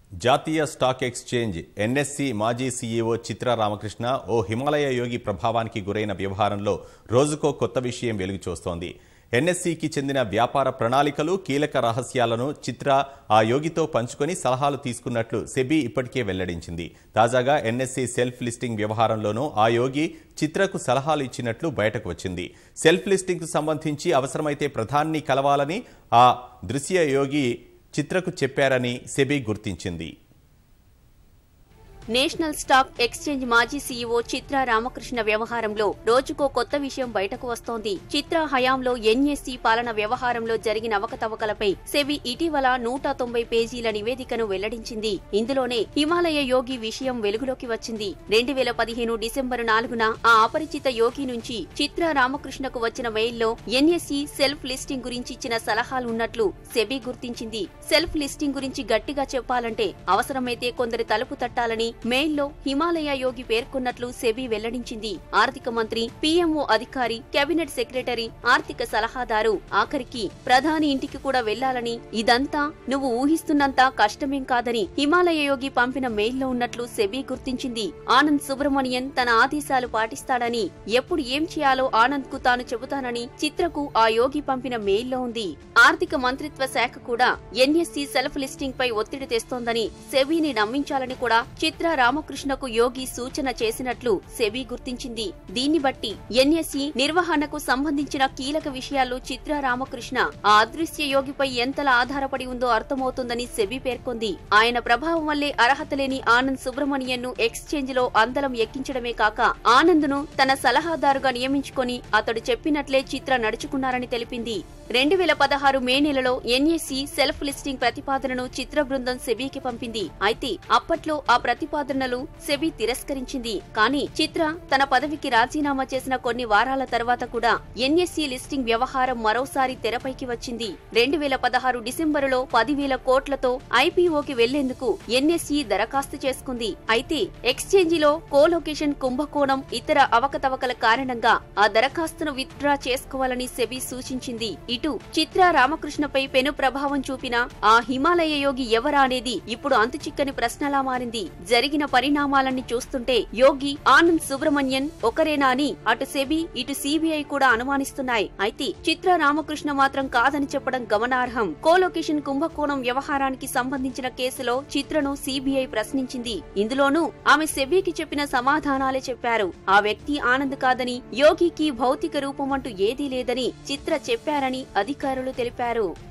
జాతీయ stock exchange NSE మాజీ CEO Chitra Ramakrishna ఓ హిమాలయ యోగి ప్రభావానికి గురైన వ్యవహారంలో రోజుకో కొత్త విషయం వెలుగు చూస్తోంది ఎన్ఎస్సికి చెందిన వ్యాపార ప్రణాళికలు కీలక రహస్యాలను చిత్ర ఆ యోగితో పంచుకొని సలహాలు తీసుకున్నట్లు సెబీ ఇప్పటికే వెల్లడించింది తాజాగా ఎన్ఎస్సి సెల్ఫ్ లిస్టింగ్ వ్యవహారంలోనూ ఆ యోగి చిత్రకు సలహాలు ఇచ్చినట్లు బయటకు వచ్చింది సెల్ఫ్ లిస్టింగ్కు సంబంధించి అవసరమైతే ప్రధాన్ని కలవాలని ఆ దృశ్య యోగి చిత్రకు చెప్పారని సెబీ గుర్తించింది నేషనల్ స్టాక్ ఎక్స్చేంజ్ మాజీ సీఈఓ చిత్ర రామకృష్ణ వ్యవహారంలో రోజుకో కొత్త విషయం బయటకు వస్తోంది చిత్ర హయాంలో ఎన్ఎస్సీ పాలన వ్యవహారంలో జరిగిన అవకతవకలపై సెబీ ఇటీవల నూట తొంభై పేజీల నివేదికను వెల్లడించింది ఇందులోనే హిమాలయ యోగి విషయం వెలుగులోకి వచ్చింది రెండు వేల పదిహేను డిసెంబరు నాలుగున ఆ అపరిచిత యోగి నుంచి చిత్ర రామకృష్ణకు వచ్చిన మెయిల్లో ఎన్ఎస్సీ సెల్ఫ్ లిస్టింగ్ గురించి ఇచ్చిన సలహాలు ఉన్నట్లు సెబీ గుర్తించింది సెల్ఫ్ లిస్టింగ్ గురించి గట్టిగా చెప్పాలంటే అవసరమైతే కొందరి తలుపు తట్టాలని మెయిల్లో హిమాలయ యోగి పేర్కొన్నట్లు సెబీ వెల్లడించింది ఆర్థిక మంత్రి పీఎంఓ అధికారి కేబినెట్ సెక్రటరీ ఆర్థిక సలహాదారు ఆఖరికి ప్రధాని ఇంటికి కూడా వెళ్లాలని ఇదంతా నువ్వు ఊహిస్తున్నంత కష్టమేం కాదని హిమాలయ యోగి పంపిన మెయిల్లో ఉన్నట్లు సెబీ గుర్తించింది ఆనంద్ సుబ్రమణియన్ తన ఆదేశాలు పాటిస్తాడని ఎప్పుడు ఏం చేయాలో ఆనంద్ కు తాను చెబుతానని చిత్రకు ఆ యోగి పంపిన మెయిల్లో ఉంది ఆర్థిక మంత్రిత్వ శాఖ కూడా ఎన్ఎస్సీ సెల్ఫ్ లిస్టింగ్ పై ఒత్తిడి తెస్తోందని సెబీని నమ్మించాలని కూడా చిత్ర రామకృష్ణకు యోగి సూచన చేసినట్లు సెబీ గుర్తించింది దీన్ని బట్టి ఎన్ఎస్సీ నిర్వహణకు సంబంధించిన కీలక విషయాల్లో చిత్ర రామకృష్ణ ఆ అదృశ్య యోగిపై ఎంతలా ఆధారపడి ఉందో అర్థమవుతుందని సెబీ పేర్కొంది ఆయన ప్రభావం వల్లే అర్హత లేని ఆనంద్ సుబ్రమణియన్ ను ఎక్స్చేంజ్ లో అందలం ఎక్కించడమే కాక ఆనంద్ ను తన సలహాదారుగా నియమించుకొని అతడు చెప్పినట్లే చిత్ర నడుచుకున్నారని తెలిపింది రెండు వేల పదహారు మే నెలలో ఎన్ఎస్సీ సెల్ఫ్ లిస్టింగ్ ప్రతిపాదనను చిత్ర బృందం సెబీకి పంపింది అయితే అప్పట్లో ఆ ప్రతిపాదనలు సెబీ తిరస్కరించింది కానీ చిత్ర తన పదవికి రాజీనామా చేసిన కొన్ని వారాల తర్వాత కూడా ఎన్ఎస్సీ లిస్టింగ్ వ్యవహారం మరోసారి తెరపైకి వచ్చింది రెండు వేల పదహారు డిసెంబరులో పదివేల కోట్లతో ఐపీఓకి వెళ్లేందుకు ఎన్ఎస్సీ దరఖాస్తు చేసుకుంది అయితే ఎక్స్చేంజిలో కోలొకేషన్ కుంభకోణం ఇతర అవకతవకల కారణంగా ఆ దరఖాస్తును విత్డ్రా చేసుకోవాలని సెబీ సూచించింది ఇటు చిత్ర రామకృష్ణపై పెను ప్రభావం చూపిన ఆ హిమాలయ యోగి ఎవరా అనేది ఇప్పుడు అంతుచిక్కని ప్రశ్నలా మారింది జరిగిన పరిణామాలన్నీ చూస్తుంటే యోగి ఆనంద్ సుబ్రహ్మణ్యన్ ఒకరేనా అని అటు సెబీ ఇటు సిబిఐ కూడా అనుమానిస్తున్నాయి అయితే చిత్ర రామకృష్ణ మాత్రం కాదని చెప్పడం గమనార్హం కోలొకేషన్ కుంభకోణం వ్యవహారానికి సంబంధించిన కేసులో చిత్రను సిబిఐ ప్రశ్నించింది ఇందులోనూ ఆమె సెబీకి చెప్పిన సమాధానాలే చెప్పారు ఆ వ్యక్తి ఆనంద్ కాదని యోగికి భౌతిక రూపం అంటూ ఏదీ లేదని చిత్ర చెప్పారని అధికారులు తెలిపారు